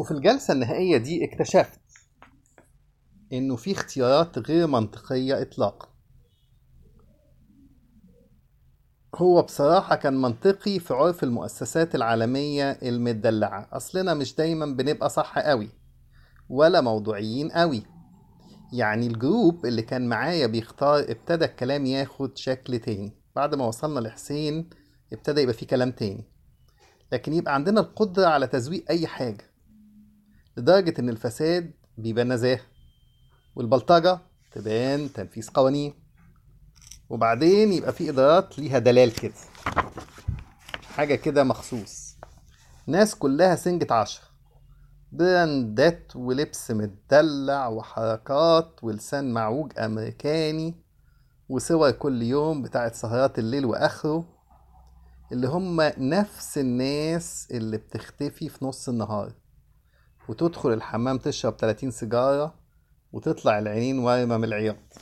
وفي الجلسة النهائية دي اكتشفت إنه في اختيارات غير منطقية إطلاقا هو بصراحة كان منطقي في عرف المؤسسات العالمية المدلعة أصلنا مش دايما بنبقى صح قوي ولا موضوعيين قوي يعني الجروب اللي كان معايا بيختار ابتدى الكلام ياخد شكل تاني بعد ما وصلنا لحسين ابتدى يبقى فيه كلام تاني لكن يبقى عندنا القدرة على تزويق أي حاجة لدرجة إن الفساد بيبان نزاهة والبلطجة تبان تنفيذ قوانين وبعدين يبقى في إدارات ليها دلال كده حاجة كده مخصوص ناس كلها سنجة عشرة براندات ولبس متدلع وحركات ولسان معوج أمريكاني وصور كل يوم بتاعت سهرات الليل وآخره اللي هم نفس الناس اللي بتختفي في نص النهار وتدخل الحمام تشرب 30 سيجارة وتطلع العينين وارمة من العياط